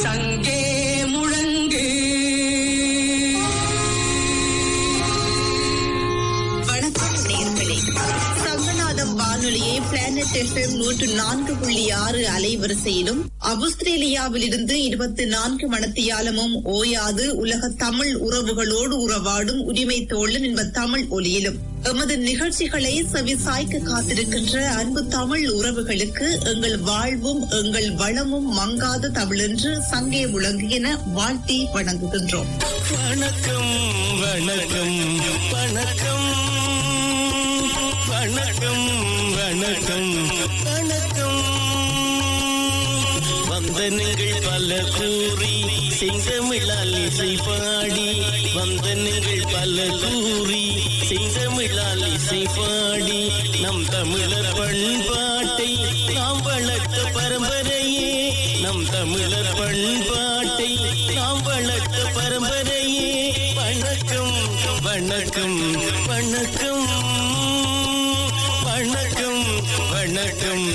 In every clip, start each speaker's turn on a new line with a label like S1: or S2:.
S1: சங்கே முழங்கு
S2: வணக்கம் நேர்களே சங்கநாதம் வானொலியை பிளானட் எஃப்எம் நூற்று நான்கு புள்ளி ஆறு அலைவரிசையிலும் ஆஸ்திரேலியாவிலிருந்து இருபத்தி நான்கு மணத்தியாலமும் ஓயாது உலக தமிழ் உறவுகளோடு உறவாடும் உரிமை தோழன் என்ப தமிழ் ஒலியிலும் எமது நிகழ்ச்சிகளை செவிசாய்க்க காத்திருக்கின்ற அன்பு தமிழ் உறவுகளுக்கு எங்கள் வாழ்வும் எங்கள் வளமும் மங்காத தமிழென்று சங்கே முழங்குகின வாழ்த்தி வணங்குகின்றோம்
S3: வணக்கம் வணக்கம் வணக்கம் வணக்கம் வணக்கம் வணக்கம் வந்தனங்கள் பல கூறி செந்தமிழால் இசை பாடி வந்தனங்கள் பல கூறி செந்தமிழால் இசை பாடி நம் தமிழர் பண்பாட்டை நாம் வளர்த்த பரம்பரையே நம் தமிழர் பண்பாட்டை நாம் வளர்த்த பரம்பரையே வணக்கம் வணக்கம் வணக்கம் வணக்கம் வணக்கம்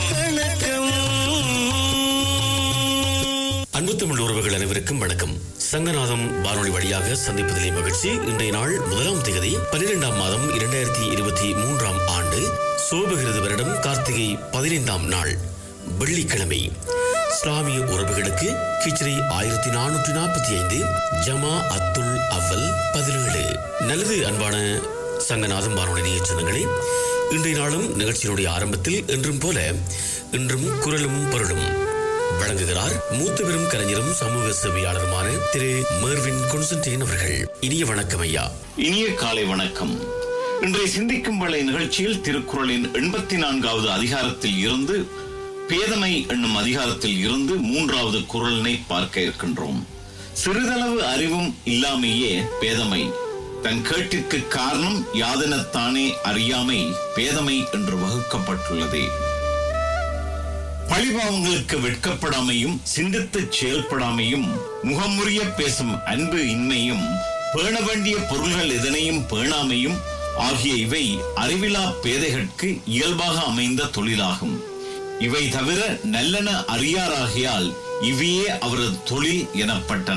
S3: வணக்கம்
S4: அன்பு தமிழ் உறவுகள் அனைவருக்கும் வணக்கம் சங்கநாதம் வானொலி வழியாக சந்திப்பதிலே மகிழ்ச்சி இன்றைய நாள் முதலாம் தேதி பன்னிரெண்டாம் மாதம் இரண்டாயிரத்தி இருபத்தி மூன்றாம் ஆண்டு சோபகிருது வருடம் கார்த்திகை பதினைந்தாம் நாள் வெள்ளிக்கிழமை இஸ்லாமிய உறவுகளுக்கு கிச்ரி ஆயிரத்தி நானூற்றி நாற்பத்தி ஐந்து ஜமா அத்துல் அவ்வல் பதினேழு நல்லது அன்பான சங்கநாதம் வானொலி நிகழ்ச்சிகளே இன்றைய நாளும் நிகழ்ச்சியினுடைய ஆரம்பத்தில் என்றும் போல இன்றும் குரலும் பொருளும் வழங்குகிறார் மூத்த பெரும் கலைஞரும் சமூக சேவையாளருமான திரு மேர்வின் கொன்சன்டைன் அவர்கள் இனிய வணக்கம் ஐயா
S5: இனிய காலை வணக்கம் இன்றைய சிந்திக்கும் வேளை நிகழ்ச்சியில் திருக்குறளின் எண்பத்தி நான்காவது அதிகாரத்தில் இருந்து பேதமை என்னும் அதிகாரத்தில் இருந்து மூன்றாவது குரலினை பார்க்க இருக்கின்றோம் சிறிதளவு அறிவும் இல்லாமையே பேதமை தன் கேட்டிற்கு காரணம் யாதெனத்தானே அறியாமை பேதமை என்று வகுக்கப்பட்டுள்ளது பழிபாவங்களுக்கு வெட்கப்படாமையும் சிந்தித்து செயல்படாமையும் முகமுறிய பேசும் அன்பு இன்மையும் பேண வேண்டிய பொருள்கள் எதனையும் பேணாமையும் ஆகிய இவை அறிவிலா பேதைகட்கு இயல்பாக அமைந்த தொழிலாகும் இவை தவிர நல்லன அறியாராகியால் இவையே அவரது தொழில் எனப்பட்டன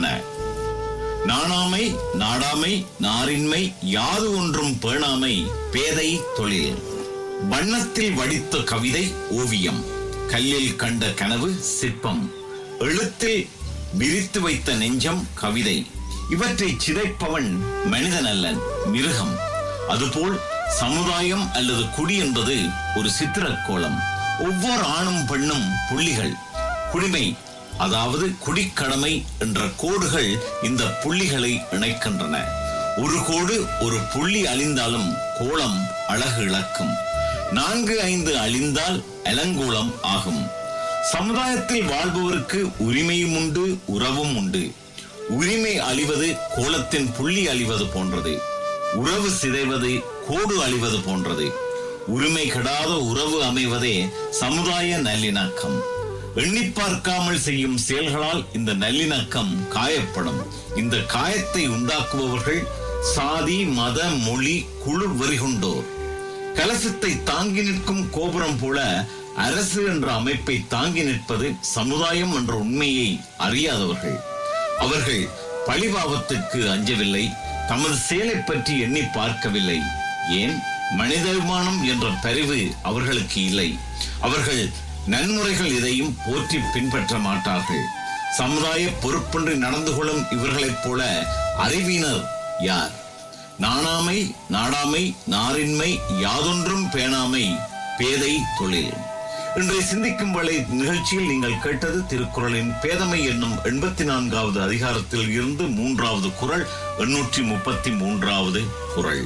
S5: நாணாமை நாடாமை நாரின்மை யாது ஒன்றும் பேணாமை பேதை தொழில் வண்ணத்தில் வடித்த கவிதை ஓவியம் கல்லில் கண்ட கனவு சிற்பம் எழுத்தில் விரித்து வைத்த நெஞ்சம் கவிதை இவற்றை சிதைப்பவன் மனிதன் அல்லன் மிருகம் அதுபோல் சமுதாயம் அல்லது குடி என்பது ஒரு சித்திரக் கோலம் ஒவ்வொரு ஆணும் பெண்ணும் புள்ளிகள் குடிமை அதாவது குடிக்கடமை என்ற கோடுகள் இந்த புள்ளிகளை இணைக்கின்றன ஒரு கோடு ஒரு புள்ளி அழிந்தாலும் கோலம் அழகு இழக்கும் நான்கு ஐந்து அழிந்தால் அலங்கோலம் ஆகும் சமுதாயத்தில் வாழ்பவருக்கு உரிமையும் உண்டு உறவும் உண்டு உரிமை அழிவது கோலத்தின் புள்ளி அழிவது போன்றது உறவு சிதைவது கோடு அழிவது போன்றது உரிமை கெடாத உறவு அமைவதே சமுதாய நல்லிணக்கம் எண்ணி பார்க்காமல் செய்யும் செயல்களால் இந்த நல்லிணக்கம் காயப்படும் இந்த காயத்தை உண்டாக்குபவர்கள் சாதி மத மொழி குழு வெறிகொண்டோர் கலசத்தை தாங்கி நிற்கும் கோபுரம் போல அரசு என்ற அமைப்பை தாங்கி நிற்பது சமுதாயம் என்ற உண்மையை அறியாதவர்கள் அவர்கள் பழிபாவத்துக்கு அஞ்சவில்லை தமது செயலை பற்றி எண்ணி பார்க்கவில்லை ஏன் மனிதாபிமானம் என்ற பரிவு அவர்களுக்கு இல்லை அவர்கள் நன்முறைகள் எதையும் போற்றி பின்பற்ற மாட்டார்கள் சமுதாய பொறுப்பின்றி நடந்து கொள்ளும் இவர்களைப் போல அறிவினர் யார் நாணாமை நாடாமை நாரின்மை யாதொன்றும் பேணாமை பேதை தொழில் இன்றைய சிந்திக்கும் வேளை நிகழ்ச்சியில் நீங்கள் கேட்டது திருக்குறளின் பேதமை என்னும் எண்பத்தி நான்காவது அதிகாரத்தில் இருந்து மூன்றாவது குறள் எண்ணூற்றி முப்பத்தி மூன்றாவது குறள்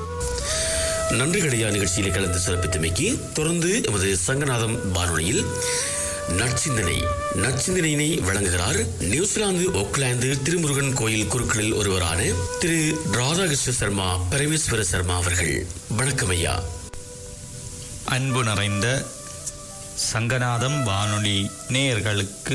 S4: நன்றிகளையா நிகழ்ச்சியில் கலந்து சிறப்பித்தமைக்கு தொடர்ந்து எமது சங்கநாதம் வானொலியில் நற்சிந்தனை நற்சிந்தனையினை வழங்குகிறார் நியூசிலாந்து ஓக்லாந்து திருமுருகன் கோயில் குருக்களில் ஒருவரான திரு ராதாகிருஷ்ண சர்மா பரமேஸ்வர சர்மா அவர்கள் வணக்கம் ஐயா
S6: அன்பு நிறைந்த சங்கநாதம் வானொலி நேயர்களுக்கு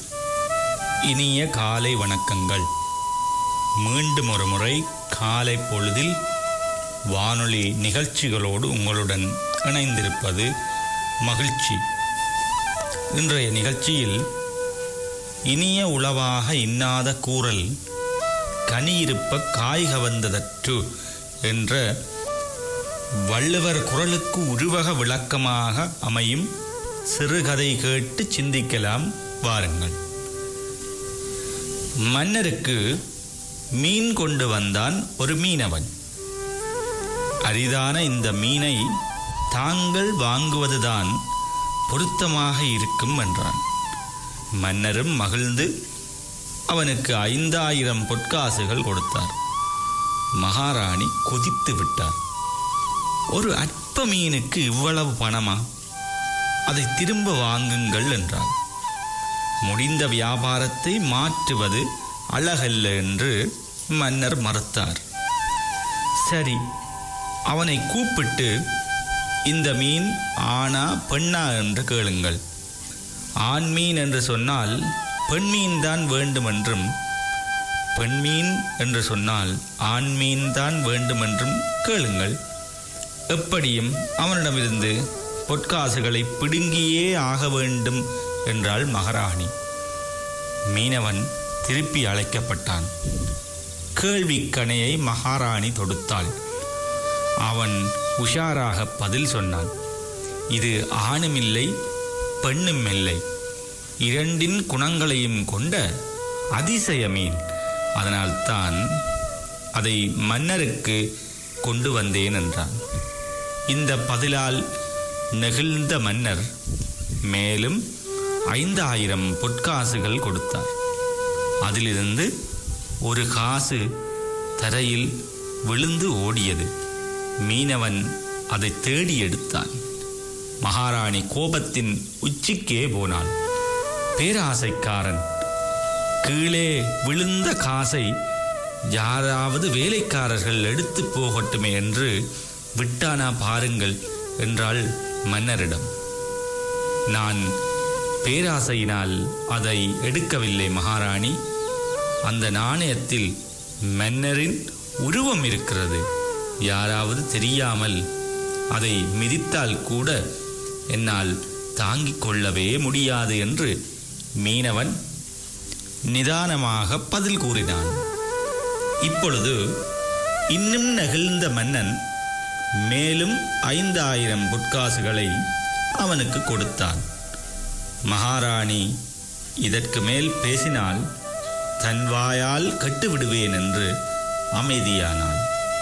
S6: இனிய காலை வணக்கங்கள் மீண்டும் ஒரு முறை காலை பொழுதில் வானொலி நிகழ்ச்சிகளோடு உங்களுடன் இணைந்திருப்பது மகிழ்ச்சி இன்றைய நிகழ்ச்சியில் இனிய உளவாக இன்னாத கூறல் கனியிருப்ப காய் கவந்ததற்று என்ற வள்ளுவர் குரலுக்கு உருவக விளக்கமாக அமையும் சிறுகதை கேட்டு சிந்திக்கலாம் வாருங்கள் மன்னருக்கு மீன் கொண்டு வந்தான் ஒரு மீனவன் அரிதான இந்த மீனை தாங்கள் வாங்குவதுதான் பொருத்தமாக இருக்கும் என்றான் மன்னரும் மகிழ்ந்து அவனுக்கு ஐந்தாயிரம் பொற்காசுகள் கொடுத்தார் மகாராணி கொதித்து விட்டார் ஒரு அற்ப மீனுக்கு இவ்வளவு பணமா அதை திரும்ப வாங்குங்கள் என்றார் முடிந்த வியாபாரத்தை மாற்றுவது அழகல்ல என்று மன்னர் மறுத்தார் சரி அவனை கூப்பிட்டு இந்த மீன் ஆனா பெண்ணா என்று கேளுங்கள் ஆண் மீன் என்று சொன்னால் பெண் மீன் தான் வேண்டுமென்றும் பெண் மீன் என்று சொன்னால் ஆண் மீன் தான் வேண்டுமென்றும் கேளுங்கள் எப்படியும் அவனிடமிருந்து பொற்காசுகளை பிடுங்கியே ஆக வேண்டும் என்றாள் மகாராணி மீனவன் திருப்பி அழைக்கப்பட்டான் கேள்விக்கணையை மகாராணி தொடுத்தாள் அவன் உஷாராக பதில் சொன்னான் இது ஆணுமில்லை பெண்ணும் இல்லை இரண்டின் குணங்களையும் கொண்ட அதிசய மீன் அதனால்தான் அதை மன்னருக்கு கொண்டு வந்தேன் என்றான் இந்த பதிலால் நெகிழ்ந்த மன்னர் மேலும் ஐந்தாயிரம் பொற்காசுகள் கொடுத்தார் அதிலிருந்து ஒரு காசு தரையில் விழுந்து ஓடியது மீனவன் அதை தேடி எடுத்தான் மகாராணி கோபத்தின் உச்சிக்கே போனாள் பேராசைக்காரன் கீழே விழுந்த காசை யாராவது வேலைக்காரர்கள் எடுத்து போகட்டுமே என்று விட்டானா பாருங்கள் என்றாள் மன்னரிடம் நான் பேராசையினால் அதை எடுக்கவில்லை மகாராணி அந்த நாணயத்தில் மன்னரின் உருவம் இருக்கிறது யாராவது தெரியாமல் அதை மிதித்தால் கூட என்னால் தாங்கிக் கொள்ளவே முடியாது என்று மீனவன் நிதானமாக பதில் கூறினான் இப்பொழுது இன்னும் நெகிழ்ந்த மன்னன் மேலும் ஐந்தாயிரம் பொற்காசுகளை அவனுக்கு கொடுத்தான் மகாராணி இதற்கு மேல் பேசினால் தன் வாயால் கட்டுவிடுவேன் என்று அமைதியானான்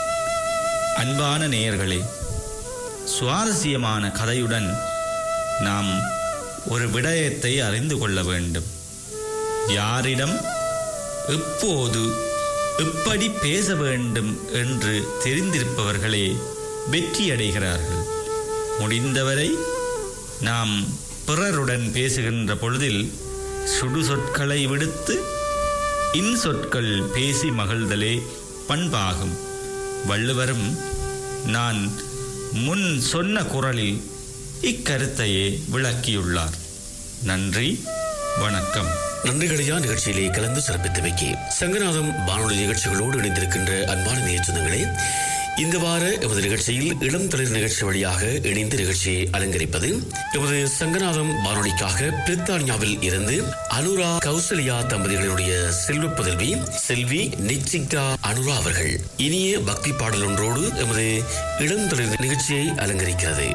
S6: அன்பான நேயர்களே சுவாரஸ்யமான கதையுடன் நாம் ஒரு விடயத்தை அறிந்து கொள்ள வேண்டும் யாரிடம் எப்போது எப்படி பேச வேண்டும் என்று தெரிந்திருப்பவர்களே வெற்றியடைகிறார்கள் முடிந்தவரை நாம் பிறருடன் பேசுகின்ற பொழுதில் சுடு சொற்களை விடுத்து இன்சொற்கள் பேசி மகிழ்தலே பண்பாகும் வள்ளுவரும் நான் முன் சொன்ன குரலில் இக்கருத்தையே விளக்கியுள்ளார் நன்றி வணக்கம்
S4: நன்றிகளையா நிகழ்ச்சியிலே கலந்து சிறப்பித்தவைக்கு சங்கநாதம் வானொலி நிகழ்ச்சிகளோடு இணைந்திருக்கின்ற அன்பான நேர்ச்சந்தங்களே இந்த வார எமது நிகழ்ச்சியில் இளம் தளிர் நிகழ்ச்சி வழியாக இணைந்து நிகழ்ச்சியை அலங்கரிப்பது எமது சங்கநாதம் வானொலிக்காக பிரித்தானியாவில் இருந்து அனுரா கௌசல்யா தம்பதிகளினுடைய செல்வ புதல்வி செல்வி நிச்சிகா அனுரா அவர்கள் இனிய பக்தி பாடல் ஒன்றோடு எமது இளம் தளிர் நிகழ்ச்சியை அலங்கரிக்கிறது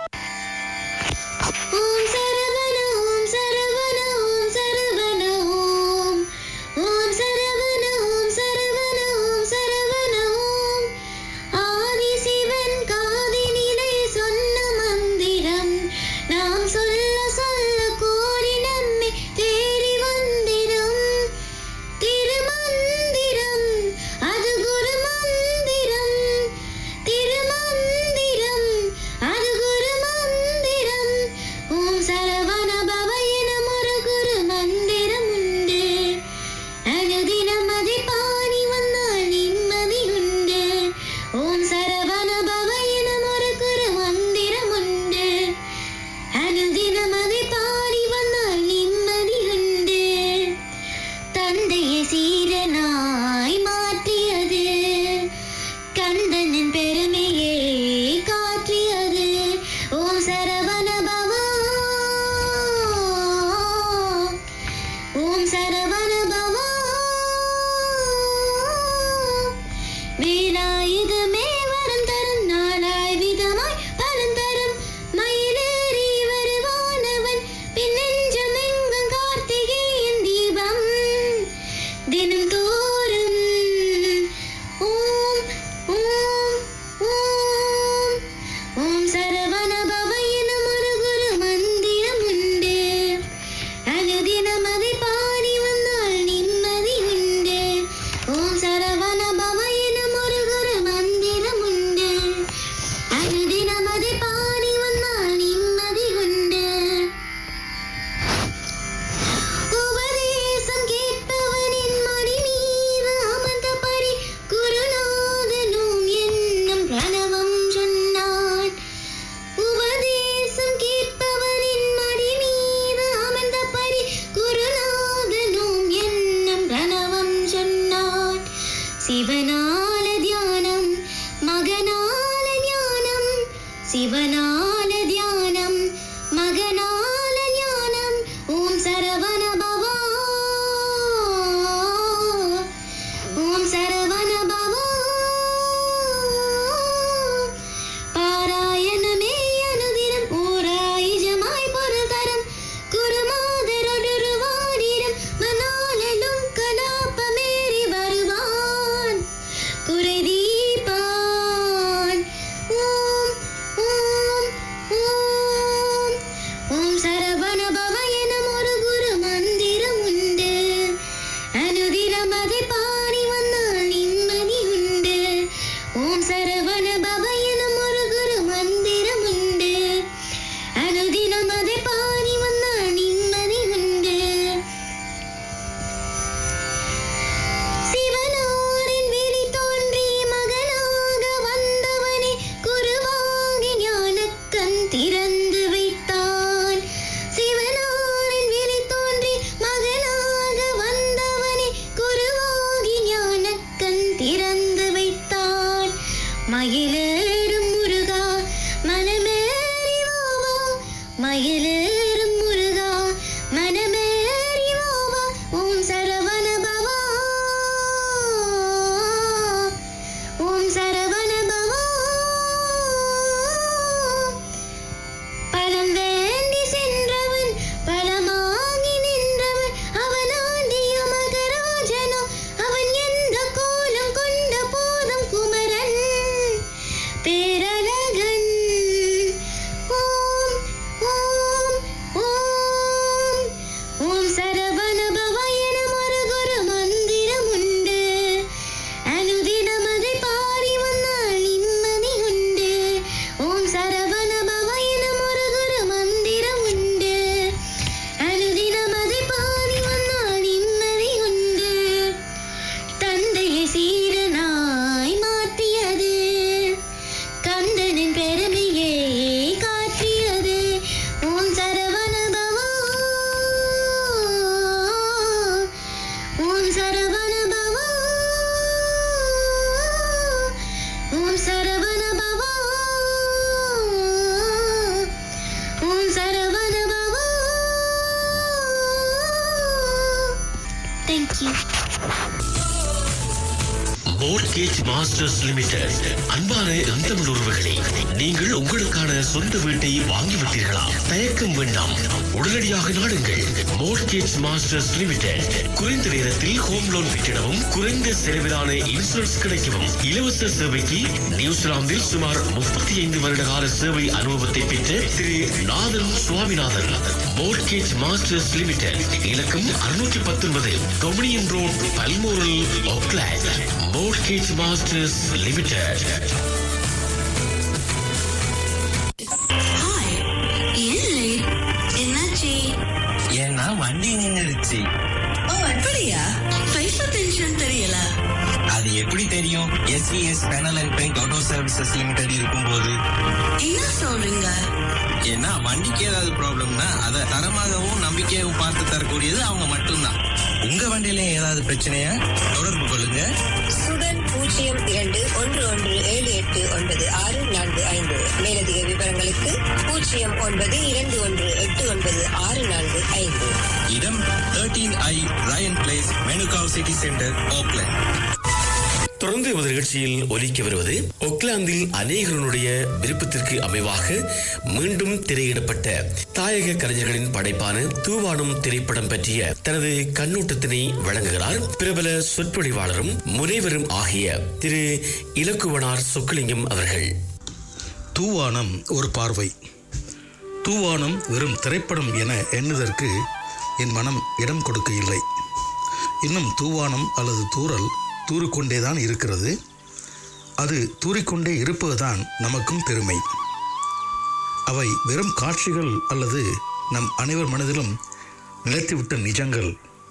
S7: ஓம் சரவண ஓம் சரவண ஓம் சரவண ஓம் ஓம் சரவண ஓம் சரவண ஓம் சரவண ஓம் ஆதிசிவன் காதினிலே சொன்ன மந்திரம் நாம் சொல்ல சொல்ல கோடி நம்மை தேடி வந்திடும் திருமந்திரம் அது குரு மந்திரம் திருமந்திரம் அது குரு சிவனாரின் விழி தோன்றி மகனாக வந்தவனே குருவாகி ஞானக்கண் திறந்து வைத்தான் சிவனாரின் விழி தோன்றி மகனாக வந்தவனே குருவாகி ஞானக்கண் திறந்து வைத்தான் மயிலேறும் முருகா மனமேறி வாவா மயிலேறும் முருகா மனமேறி வாவா ஓம் சரவண பவா ஓம் சரவண பவா பலம் வேண்டி சென்றவன் பலமாகி நின்றவன் அவனாண்டிய மகராஜனோ அவன் எந்த கோலம் கொண்ட போதும் குமரன் பேரழகன் ஓம் ஓம் ஓம் ஓம் சரவண பவ என மறுகுரு மந்திரம் உண்டு அனுதினம் அதை பாடி வந்தால் நிம்மதி உண்டு ஓம் சரவண பவ என மறுகுரு மந்திரம் உண்டு அனுதினம் அதை பாடி வந்தால் நிம்மதி உண்டு தந்தையை சீரனாய் மாற்றியது கந்தனின் பெருமையை காட்டியது Om Saravana Bhava Om Saravana Bhava Om Saravana Bhava Om Saravana Bhava thank you
S4: Mortgage Masters Limited அன்பான எந்தமிழ் உறவுகளே நீங்கள் உங்களுக்கான சொந்த வீட்டை வாங்கிவிட்டீர்களா தயக்கம் வேண்டாம் உடனடியாக நாடுங்கள் மோர்கேஜ் மாஸ்டர்ஸ் லிமிடெட் குறைந்த நேரத்தில் ஹோம் லோன் பெற்றிடவும் குறைந்த செலவிலான இன்சூரன்ஸ் கிடைக்கவும் இலவச சேவைக்கு நியூசிலாந்தில் சுமார் முப்பத்தி ஐந்து வருட கால சேவை அனுபவத்தை பெற்ற Thiru Nathan Swaminathan Mortgage Masters Limited இலக்கம் அறுநூற்றி பத்தொன்பது Dominion Road Balmoral Auckland Mortgage Masters Limited
S1: hi ஏன் லேட் என்னாச்சு
S3: ஏன்னா வண்டி நின்னுடுச்சு
S1: ஓ அப்படியா பைசா டென்ஷன் தெரியல
S3: அது எப்படி தெரியும் SVS Panel and Paint Auto Services Limited இருக்கும்போது
S1: என்ன சொல்றீங்க
S3: ஏன்னா வண்டிக்கு ஏதாவது ப்ராப்ளம்னா அதை தரமாகவும் நம்பிக்கையாகவும் பார்த்து தரக்கூடியது அவங்க மட்டும்தான் உங்க வண்டியில ஏதாவது பிரச்சனையா தொடர்பு கொள்ளுங்க
S8: சுடன் பூஜ்ஜியம் இரண்டு ஒன்று ஒன்று ஏழு எட்டு ஒன்பது ஆறு நான்கு ஐந்து மேலதிக விவரங்களுக்கு பூஜ்ஜியம் ஒன்பது இரண்டு ஒன்று எட்டு ஒன்பது ஆறு நான்கு ஐந்து
S3: இடம் தேர்ட்டீன் ஐ Ryan Place Manukau City Centre Auckland
S4: தொடர்ந்து எமது நிகழ்ச்சியில் ஒலிக்க வருவது ஒக்லாந்தில் அநேகருடைய விருப்பத்திற்கு அமைவாக மீண்டும் திரையிடப்பட்ட தாயக கலைஞர்களின் படைப்பான தூவானம் திரைப்படம் பற்றிய தனது கண்ணோட்டத்தினை வழங்குகிறார் பிரபல சொற்பொழிவாளரும் முனைவரும் ஆகிய திரு இலக்குவனார் சொக்கலிங்கம் அவர்கள்
S9: தூவானம் ஒரு பார்வை தூவானம் வெறும் திரைப்படம் என எண்ணுதற்கு என் மனம் இடம் கொடுக்க இல்லை இன்னும் தூவானம் அல்லது தூறல் தூறிக்கொண்டேதான் இருக்கிறது அது தூறிக்கொண்டே இருப்பதுதான் நமக்கும் பெருமை அவை வெறும் காட்சிகள் அல்லது நம் அனைவர் மனதிலும் நிலைத்துவிட்ட நிஜங்கள்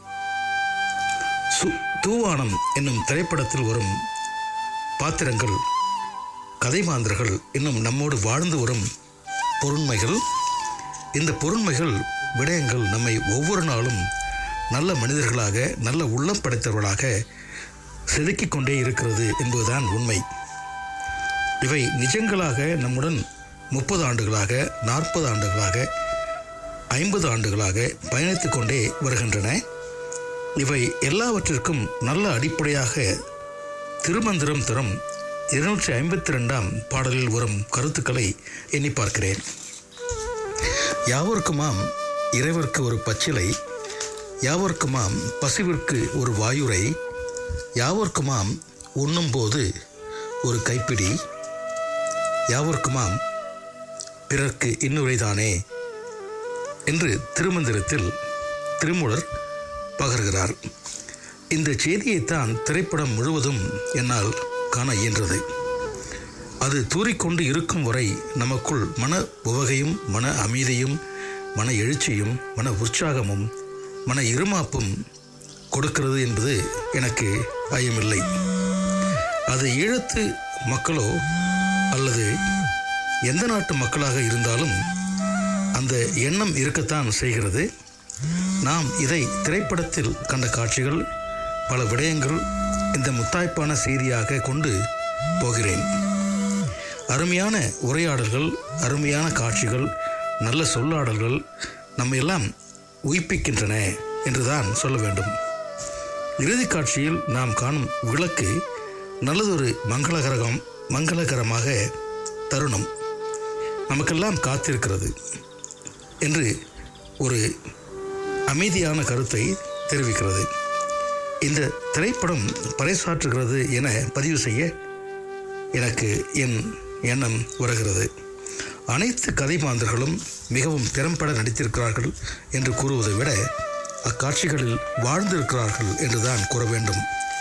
S9: சு தூவானம் என்னும் திரைப்படத்தில் வரும் பாத்திரங்கள் கதைமாந்தர்கள் இன்னும் நம்மோடு வாழ்ந்து வரும் பொருண்மைகள் இந்த பொருண்மைகள் விடயங்கள் நம்மை ஒவ்வொரு நாளும் நல்ல மனிதர்களாக நல்ல உள்ளம் படைத்தவர்களாக செதுக்கிக் கொண்டே இருக்கிறது என்பதுதான் உண்மை இவை நிஜங்களாக நம்முடன் முப்பது ஆண்டுகளாக நாற்பது ஆண்டுகளாக ஐம்பது ஆண்டுகளாக பயணித்துக் கொண்டே வருகின்றன இவை எல்லாவற்றிற்கும் நல்ல அடிப்படையாக திருமந்திரம் தரும் இருநூற்றி ஐம்பத்தி ரெண்டாம் பாடலில் வரும் கருத்துக்களை எண்ணி பார்க்கிறேன் யாவருக்குமாம் இறைவர்க்கு ஒரு பச்சிலை யாவர்க்குமாம் பசிவிற்கு ஒரு வாயுரை யாவர்க்குமாம் உண்ணும்போது ஒரு கைப்பிடி யாவர்க்குமாம் பிறர்க்கு இன்னுரைதானே என்று திருமந்திரத்தில் திருமூலர் பகர்கிறார் இந்த செய்தியைத்தான் திரைப்படம் முழுவதும் என்னால் காண இயன்றது அது தூறிக்கொண்டு இருக்கும் வரை நமக்குள் மன உவகையும் மன அமைதியும் மன எழுச்சியும் மன உற்சாகமும் மன இருமாப்பும் கொடுக்கிறது என்பது எனக்கு ஐயமில்லை அது ஈழத்து மக்களோ அல்லது எந்த நாட்டு மக்களாக இருந்தாலும் அந்த எண்ணம் இருக்கத்தான் செய்கிறது நாம் இதை திரைப்படத்தில் கண்ட காட்சிகள் பல விடயங்கள் இந்த முத்தாய்ப்பான செய்தியாக கொண்டு போகிறேன் அருமையான உரையாடல்கள் அருமையான காட்சிகள் நல்ல சொல்லாடல்கள் நம்மையெல்லாம் உயிர்ப்பிக்கின்றன என்றுதான் சொல்ல வேண்டும் இறுதி காட்சியில் நாம் காணும் விளக்கு நல்லதொரு மங்களகரகம் மங்களகரமாக தருணம் நமக்கெல்லாம் காத்திருக்கிறது என்று ஒரு அமைதியான கருத்தை தெரிவிக்கிறது இந்த திரைப்படம் பறைசாற்றுகிறது என பதிவு செய்ய எனக்கு என் எண்ணம் வருகிறது அனைத்து கதை மாந்தர்களும் மிகவும் திறம்பட நடித்திருக்கிறார்கள் என்று கூறுவதை விட அக்காட்சிகளில் வாழ்ந்திருக்கிறார்கள் என்றுதான் கூற வேண்டும்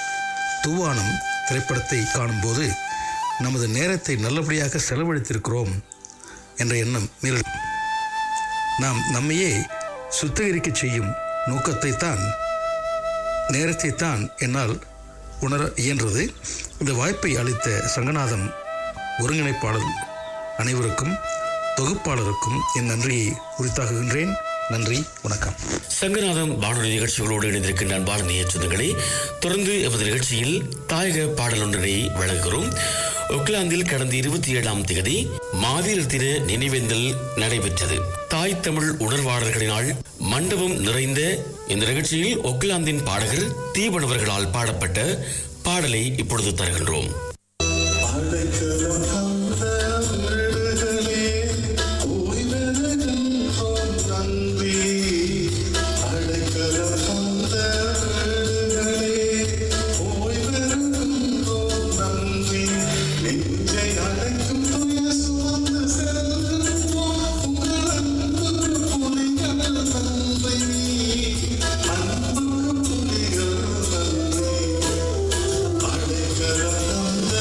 S9: தூவானம் திரைப்படத்தை காணும்போது நமது நேரத்தை நல்லபடியாக செலவழித்திருக்கிறோம் என்ற எண்ணம் மேல் நாம் நம்மையே சுத்திகரிக்க செய்யும் நோக்கத்தை தான் நேரத்தை தான் என்னால் உணர இயன்றது இந்த வாய்ப்பை அளித்த சங்கநாதன் ஒருங்கிணைப்பாளர் அனைவருக்கும் தொகுப்பாளருக்கும் என் நன்றியை உரித்தாக்குகின்றேன் நன்றி வணக்கம்
S4: சங்கநாதம் வானொலி நிகழ்ச்சிகளோடு இணைந்திருக்கின்ற அன்பான நேயச்சந்தங்களே தொடர்ந்து எமது நிகழ்ச்சியில் தாயக பாடல் ஒன்றினை வழங்குகிறோம் ஒக்லாந்தில் கடந்த இருபத்தி ஏழாம் தேதி மாவீரர் தின நினைவேந்தல் நடைபெற்றது தாய் தமிழ் உணர்வாளர்களினால் மண்டபம் நிறைந்த இந்த நிகழ்ச்சியில் ஒக்லாந்தின் பாடகர் தீபனவர்களால் பாடப்பட்ட பாடலை இப்பொழுது தருகின்றோம்
S10: அடைக்கலம்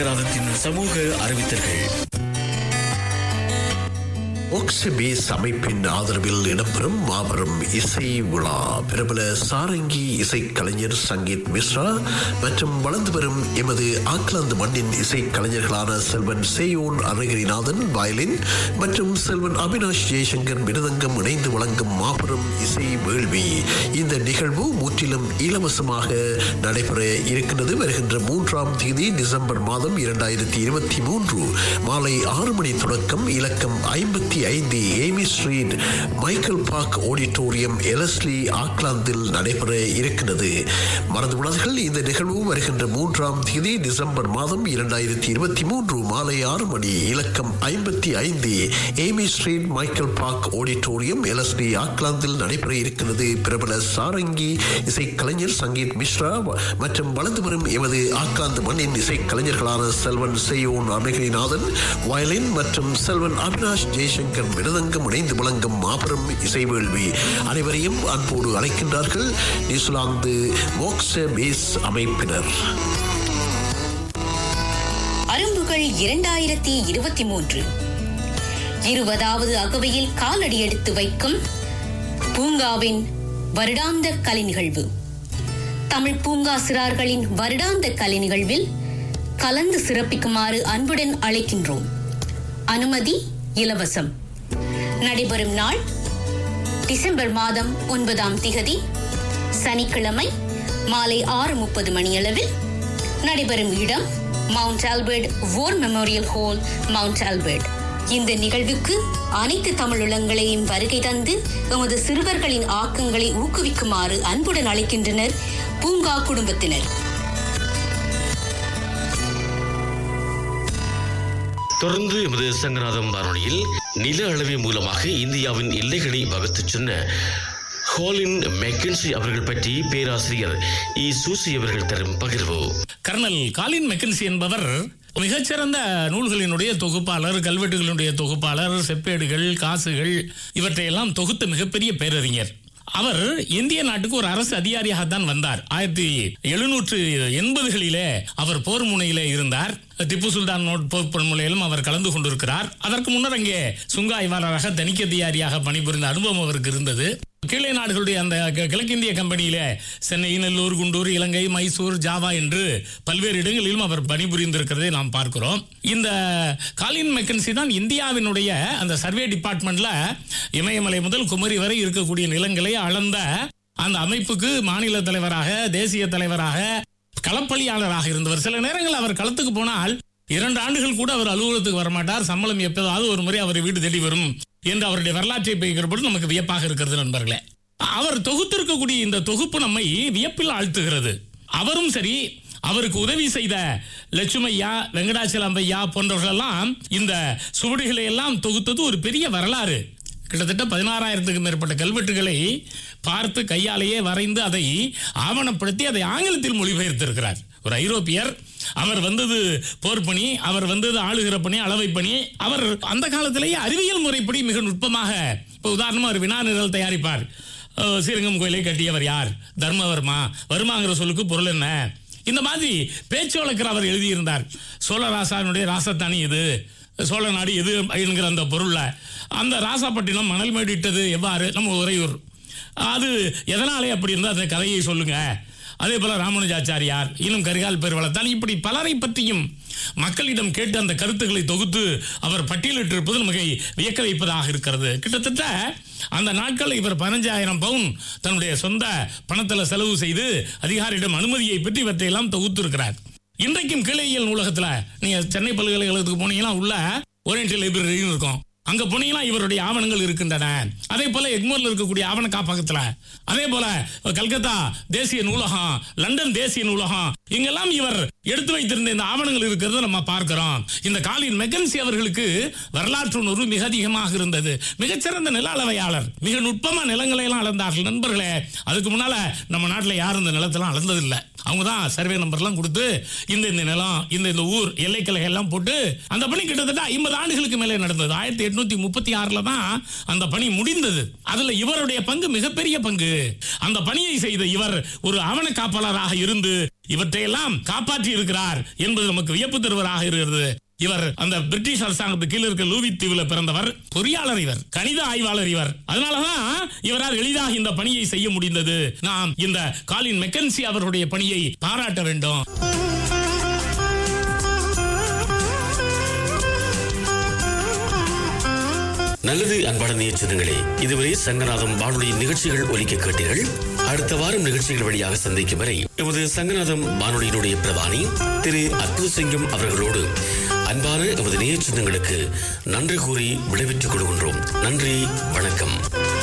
S4: சங்கநாதத்தின் சமூக அறிவித்தல்கள்
S10: ஒக்ஸபேஸ் அமைப்பின் ஆதரவில் இடம்பெறும் மாபெரும் இசை விழா பிரபல சாரங்கி இசைக்கலைஞர் சங்கீத் மிஸ்ரா மற்றும் வளர்ந்து வரும் எமது ஆக்லாந்து மண்ணின் இசைக்கலைஞர்களான செல்வன் சேயோன் அருகிரிநாதன் வயலின் மற்றும் செல்வன் அவினாஷ் ஜெயசங்கர் மிருதங்கம் இணைந்து வழங்கும் மாபெரும் இசை வேள்வி இந்த நிகழ்வு முற்றிலும் இலவசமாக நடைபெற இருக்கின்றது வருகின்ற மூன்றாம் தேதி டிசம்பர் மாதம் இரண்டாயிரத்தி இருபத்தி மூன்று மாலை ஆறு மணி தொடக்கம் இலக்கம் ஐம்பத்தி ஐந்து Amy Street Michael Park Auditorium Ellerslie ஆக்லாந்தில் நடைபெற இருக்கிறது மறந்து விடாதீர்கள் இந்த நிகழ்வு வருகின்ற மூன்றாம் தேதி டிசம்பர் மாதம் இரண்டாயிரத்தி இருபத்தி மூன்று மாலை ஆறு மணி இலக்கம் ஐம்பத்தி ஐந்து Amy Street Michael Park Auditorium Ellerslie ஆக்லாந்தில் நடைபெற இருக்கிறது பிரபல சாரங்கி இசைக்கலைஞர் சங்கீத் மிஸ்ரா மற்றும் வளர்ந்து வரும் எமது ஆக்லாந்து மண்ணின் இசைக்கலைஞர்களான செல்வன் செய்யோன் அருணகிரிநாதன் வயலின் மற்றும் செல்வன் அவினாஷ் ஜெய்சங்கர் மிருதங்கம் இணைந்து வழங்கும் மாபெரும் இசைவேள்வி அனைவரையும் அன்போடு அழைக்கின்றார்கள் நியூசிலாந்து மோக்ஸ பேஸ் அமைப்பினர்
S11: அரும்புகள் இரண்டாயிரத்தி இருபத்தி மூன்று இருபதாவது அகவையில் காலடி எடுத்து வைக்கும் பூங்காவின் வருடாந்த கலை நிகழ்வு தமிழ் பூங்கா சிறார்களின் வருடாந்த கலை நிகழ்வில் கலந்து சிறப்பிக்குமாறு அன்புடன் அழைக்கின்றோம் அனுமதி இலவசம் நடைபெறும் நாள் டிசம்பர் மாதம் ஒன்பதாம் திகதி சனிக்கிழமை மாலை ஆறு முப்பது மணியளவில் நடைபெறும் இடம் Mount Albert War Memorial Hall Mount Albert இந்த நிகழ்வுக்கு அனைத்து தமிழுள்ளங்களையும் வருகை தந்து எமது சிறுவர்களின் ஆக்கங்களை ஊக்குவிக்குமாறு அன்புடன் அழைக்கின்றனர் பூங்கா குடும்பத்தினர்
S4: தொடர்ந்து எமது சங்கநாதம் வானொலியில் நில அளவை மூலமாக இந்தியாவின் எல்லைகளை வகுத்துச் சொன்ன ஹோலின் மெக்கன்சி அவர்கள் பற்றி பேராசிரியர் இ சூசி அவர்கள் தரும் பகிர்வு
S12: கர்னல் காலின் மெக்கன்சி என்பவர் மிகச்சிறந்த நூல்களினுடைய தொகுப்பாளர் கல்வெட்டுகளினுடைய தொகுப்பாளர் செப்பேடுகள் காசுகள் இவற்றையெல்லாம் தொகுத்த மிகப்பெரிய பேரறிஞர் அவர் இந்திய நாட்டுக்கு ஒரு அரசு அதிகாரியாக தான் வந்தார் ஆயிரத்தி எழுநூற்று எண்பதுகளிலே அவர் போர் முனையிலே இருந்தார் திப்பு சுல்தான் நோட் போர் முனையிலும் அவர் கலந்து கொண்டிருக்கிறார் அதற்கு முன்னர் அங்கே சுங்க ஆய்வாளராக தணிக்கை அதிகாரியாக பணிபுரிந்த அனுபவம் அவருக்கு இருந்தது கீழே நாடுகளுடைய அந்த கி- கிழக்கிந்திய கம்பெனியில சென்னை நல்லூர் குண்டூர் இலங்கை மைசூர் ஜாவா என்று பல்வேறு இடங்களிலும் அவர் பணிபுரிந்திருக்கிறதை நாம் பார்க்கிறோம் இந்த காலின் மெக்கன்சி தான் இந்தியாவினுடைய அந்த சர்வே டிபார்ட்மெண்ட்ல இமயமலை முதல் குமரி வரை இருக்கக்கூடிய நிலங்களை அளந்த அந்த அமைப்புக்கு மாநில தலைவராக தேசிய தலைவராக களப்பணியாளராக இருந்தவர் சில நேரங்கள் அவர் களத்துக்கு போனால் இரண்டு ஆண்டுகள் கூட அவர் அலுவலகத்துக்கு வரமாட்டார் சம்பளம் எப்போதாவது ஒரு முறை அவர் வீடு தேடி வரும் என்று அவருடைய வரலாற்றை பேசுகிற பொழுது நமக்கு வியப்பாக இருக்கிறது நண்பர்களே அவர் தொகுத்திருக்கக்கூடிய இந்த தொகுப்பு நம்மை வியப்பில் ஆழ்த்துகிறது அவரும் சரி அவருக்கு உதவி செய்த லட்சுமையா வெங்கடாச்சலம் ஐயா போன்றவர்களெல்லாம் இந்த சுவடிகளை எல்லாம் தொகுத்தது ஒரு பெரிய வரலாறு கிட்டத்தட்ட பதினாறாயிரத்துக்கு மேற்பட்ட கல்வெட்டுகளை பார்த்து கையாலேயே வரைந்து அதை ஆவணப்படுத்தி அதை ஆங்கிலத்தில் மொழிபெயர்த்திருக்கிறார் ஒரு ஐரோப்பியர் அவர் வந்தது போர் பணி அவர் வந்தது ஆளுகிற பணி அளவை பணி அவர் அந்த காலத்திலேயே அறிவியல் முறைப்படி மிக நுட்பமாக இப்போ உதாரணமா ஒரு வினா நிரல் தயாரிப்பார் அஹ், ஸ்ரீரங்கம் கோயிலை கட்டியவர் யார் தர்மவர்மா வருமாங்கிற சொல்லுக்கு பொருள் என்ன இந்த மாதிரி பேச்சு வழக்கில் அவர் எழுதியிருந்தார் சோழராசாவினுடைய ராசத்தானி இது சோழ நாடு எது என்கிற அந்த பொருள்ல அந்த ராசாப்பட்டினம் மணல் மேடிட்டது எவ்வாறு நம்ம உறையூர் அது எதனாலே அப்படி இருந்தால் அந்த கதையை சொல்லுங்க அதே போல ராமானுஜாச்சாரியார் இன்னும் கரிகால் பெருவளத்தான் இப்படி பலரை பற்றியும் மக்களிடம் கேட்டு அந்த கருத்துக்களை தொகுத்து அவர் பட்டியலிட்டிருப்பது நமக்கு வியக்க வைப்பதாக இருக்கிறது கிட்டத்தட்ட அந்த நாட்களில் இவர் பதினஞ்சாயிரம் பவுன் தன்னுடைய சொந்த பணத்தில் செலவு செய்து அதிகாரியிடம் அனுமதியை பெற்று இவற்றையெல்லாம் தொகுத்து இருக்கிறார் இன்றைக்கும் கிளையியல் நூலகத்துல நீங்க சென்னை பல்கலைக்கழகத்துக்கு போனீங்கன்னா உள்ள ஓரியன்டல் லைப்ரரின்னு இருக்கும் அங்க போனீங்கன்னா இவருடைய ஆவணங்கள் இருக்கின்றன அதே போல எக்மோர்ல இருக்கக்கூடிய ஆவண காப்பகத்துல அதே போல கல்கத்தா தேசிய நூலகம் லண்டன் தேசிய நூலகம் இங்கெல்லாம் இவர் எடுத்து வைத்திருந்த இந்த ஆவணங்கள் இருக்கிறத நம்ம பார்க்கிறோம் இந்த காலின் மெக்கன்சி அவர்களுக்கு வரலாற்று உணர்வு மிக அதிகமாக இருந்தது மிகச்சிறந்த நில அளவையாளர் மிக நுட்பமா நிலங்களை எல்லாம் அளந்தார்கள் நண்பர்களே அதுக்கு முன்னால நம்ம நாட்டுல யாரும் இந்த நிலத்தெல்லாம் அளந்ததில்லை அவங்க தான் சர்வே நம்பர்லாம் கொடுத்து இந்த இந்த நிலம் இந்த இந்த ஊர் எல்லைக்கலகை எல்லாம் போட்டு அந்த பணி கிட்டத்தட்ட ஐம்பது ஆண்டுகளுக்கு மேலே நடந்தது ஆயிரத்தி எட்நூத்தி முப்பத்தி ஆறுல தான் அந்த பணி முடிந்தது அதுல இவருடைய பங்கு மிகப்பெரிய பங்கு அந்த பணியை செய்த இவர் ஒரு ஆவண காப்பாளராக இருந்து இவற்றையெல்லாம் காப்பாற்றி இருக்கிறார் என்பது நமக்கு வியப்பு தருவதாக இருக்கிறது இவர் அந்த பிரிட்டிஷ் அரசாங்கத்துக்கு கீழே இருக்க லூவி தீவுல பிறந்தவர் பொறியாளர் இவர் கணித ஆய்வாளர் இவர் அதனாலதான் இவரால் எளிதாக இந்த பணியை செய்ய முடிந்தது நாம் இந்த காலின் மெக்கன்சி அவருடைய பணியை பாராட்ட வேண்டும்
S4: நல்லது அன்பான நேயச்சனங்களே இதுவரை சங்கநாதம் வானொலி நிகழ்ச்சிகள் ஒலிக்க கேட்டீர்கள் அடுத்த வாரம் நிகழ்ச்சிகள் வழியாக சந்திக்கும் வரை எமது சங்கநாதம் வானொலியினுடைய பிரதானி திரு அற்புத சிங்கம் அவர்களோடு அன்பான எமது நேயச்சனங்களுக்கு நன்றி கூறி விடைபெற்றுக் கொள்கின்றோம் நன்றி வணக்கம்